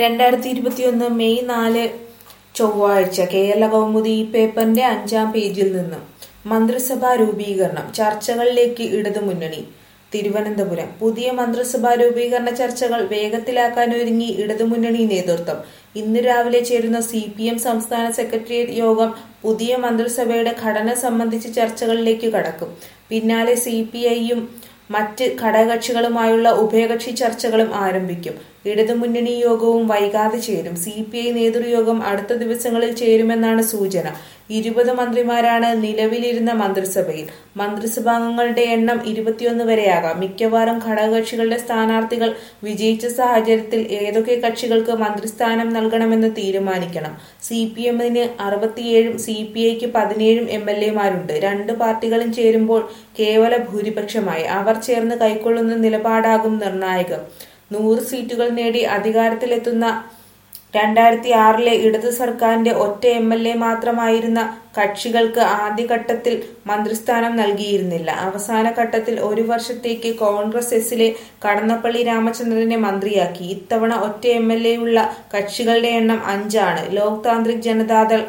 രണ്ടായിരത്തി ഇരുപത്തിയൊന്ന് മെയ് നാല് ചൊവ്വാഴ്ച കേരള കൗമുദി ഈ പേപ്പറിന്റെ അഞ്ചാം പേജിൽ നിന്ന് മന്ത്രിസഭാ രൂപീകരണം ചർച്ചകളിലേക്ക് ഇടതുമുന്നണി തിരുവനന്തപുരം പുതിയ മന്ത്രിസഭാ രൂപീകരണ ചർച്ചകൾ വേഗത്തിലാക്കാനൊരുങ്ങി ഇടതുമുന്നണി നേതൃത്വം ഇന്ന് രാവിലെ ചേരുന്ന സി പി എം സംസ്ഥാന സെക്രട്ടേറിയറ്റ് യോഗം പുതിയ മന്ത്രിസഭയുടെ ഘടന സംബന്ധിച്ച ചർച്ചകളിലേക്ക് കടക്കും പിന്നാലെ സി പി ഐയും മറ്റ് ഘടകകക്ഷികളുമായുള്ള ഉഭയകക്ഷി ചർച്ചകളും ആരംഭിക്കും ഇടതുമുന്നണി യോഗവും വൈകാതെ ചേരും സി പി ഐ നേതൃയോഗം അടുത്ത ദിവസങ്ങളിൽ ചേരുമെന്നാണ് സൂചന ഇരുപത് മന്ത്രിമാരാണ് നിലവിലിരുന്ന മന്ത്രിസഭയിൽ മന്ത്രിസഭാംഗങ്ങളുടെ എണ്ണം ഇരുപത്തിയൊന്ന് വരെയാകാം മിക്കവാറും ഘടകകക്ഷികളുടെ സ്ഥാനാർത്ഥികൾ വിജയിച്ച സാഹചര്യത്തിൽ ഏതൊക്കെ കക്ഷികൾക്ക് മന്ത്രിസ്ഥാനം നൽകണമെന്ന് തീരുമാനിക്കണം സി പി എമ്മിന് അറുപത്തിയേഴും സി പി ഐക്ക് പതിനേഴും എം എൽ എമാരുണ്ട് രണ്ട് പാർട്ടികളും ചേരുമ്പോൾ കേവല ഭൂരിപക്ഷമായി അവർ ചേർന്ന് കൈക്കൊള്ളുന്ന നിലപാടാകും നിർണായകം നൂറ് സീറ്റുകൾ നേടി അധികാരത്തിലെത്തുന്ന രണ്ടായിരത്തി ആറിലെ ഇടതു സർക്കാരിന്റെ ഒറ്റ എം എൽ എ മാത്രമായിരുന്ന കക്ഷികൾക്ക് ആദ്യഘട്ടത്തിൽ മന്ത്രിസ്ഥാനം നൽകിയിരുന്നില്ല അവസാന ഘട്ടത്തിൽ ഒരു വർഷത്തേക്ക് കോൺഗ്രസ് എസിലെ കടന്നപ്പള്ളി രാമചന്ദ്രനെ മന്ത്രിയാക്കി ഇത്തവണ ഒറ്റ എം എൽ എ ഉള്ള കക്ഷികളുടെ എണ്ണം അഞ്ചാണ് Lok Tantrik Janata Dal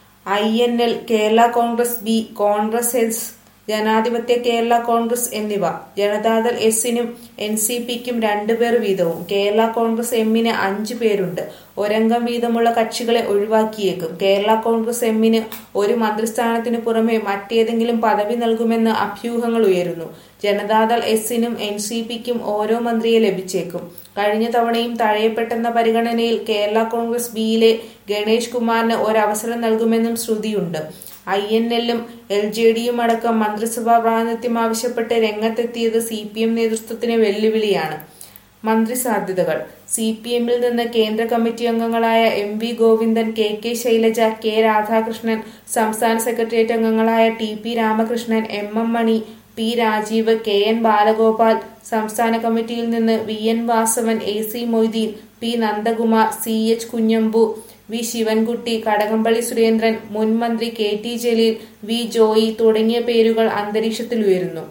I N L Kerala Congress B Congress S ജനാധിപത്യ കേരള കോൺഗ്രസ് എന്നിവ ജനതാദൾ എസിനും എൻ സി പിക്കും രണ്ടുപേർ വീതവും കേരള കോൺഗ്രസ് എമ്മിന് അഞ്ചു പേരുണ്ട് ഒരംഗം വീതമുള്ള കക്ഷികളെ ഒഴിവാക്കിയേക്കും കേരള കോൺഗ്രസ് എമ്മിന് ഒരു മന്ത്രിസ്ഥാനത്തിന് പുറമെ മറ്റേതെങ്കിലും പദവി നൽകുമെന്ന് അഭ്യൂഹങ്ങൾ ഉയരുന്നു ജനതാദൾ എസിനും എൻ സി പിക്കും ഓരോ മന്ത്രിയെ ലഭിച്ചേക്കും കഴിഞ്ഞ തവണയും തഴയപ്പെട്ടെന്ന പരിഗണനയിൽ കേരള കോൺഗ്രസ് ബിയിലെ ഗണേഷ് കുമാറിന് ഒരവസരം നൽകുമെന്നും ശ്രുതിയുണ്ട് ഐ എൻ എല്ലും എൽ ജെ ഡിയും അടക്കം മന്ത്രിസഭാ പ്രാതിനിധ്യം ആവശ്യപ്പെട്ട് രംഗത്തെത്തിയത് സി പി എം നേതൃത്വത്തിന് വെല്ലുവിളിയാണ് മന്ത്രി സാധ്യതകൾ സി പി എമ്മിൽ നിന്ന് കേന്ദ്ര കമ്മിറ്റി അംഗങ്ങളായ M V Govindan K K Shailaja K Radhakrishnan സംസ്ഥാന സെക്രട്ടേറിയറ്റ് അംഗങ്ങളായ T P Ramakrishnan M M Mani P Rajeev K N Balagopal സംസ്ഥാന കമ്മിറ്റിയിൽ നിന്ന് V N Vasavan A C Moideen P Nandakumar C H Kunhambu V Sivankutty Kadakampally Surendran മുൻ മന്ത്രി K T Jaleel V Joy തുടങ്ങിയ പേരുകൾ അന്തരീക്ഷത്തിലുയരുന്നു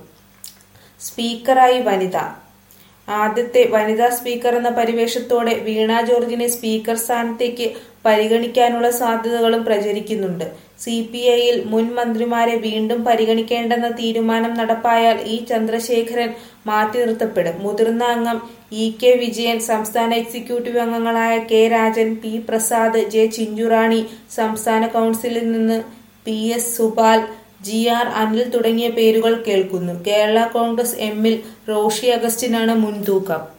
സ്പീക്കറായി വനിത ആദ്യത്തെ വനിതാ സ്പീക്കർ എന്ന പരിവേഷത്തോടെ വീണ ജോർജിനെ സ്പീക്കർ സ്ഥാനത്തേക്ക് പരിഗണിക്കാനുള്ള സാധ്യതകളും പ്രചരിക്കുന്നുണ്ട് സി പി ഐയിൽ മുൻ മന്ത്രിമാരെ വീണ്ടും പരിഗണിക്കേണ്ടെന്ന തീരുമാനം നടപ്പായാൽ ഇ ചന്ദ്രശേഖരൻ മാറ്റി നിർത്തപ്പെടും മുതിർന്ന അംഗം ഇ കെ വിജയൻ സംസ്ഥാന എക്സിക്യൂട്ടീവ് അംഗങ്ങളായ K Rajan P Prasad J Chinchurani സംസ്ഥാന കൗൺസിലിൽ നിന്ന് P S Subal G R Anil തുടങ്ങിയ പേരുകൾ കേൾക്കുന്നു കേരള കോൺഗ്രസ് എമ്മിൽ റോഷി അഗസ്റ്റിനാണ് മുൻതൂക്കം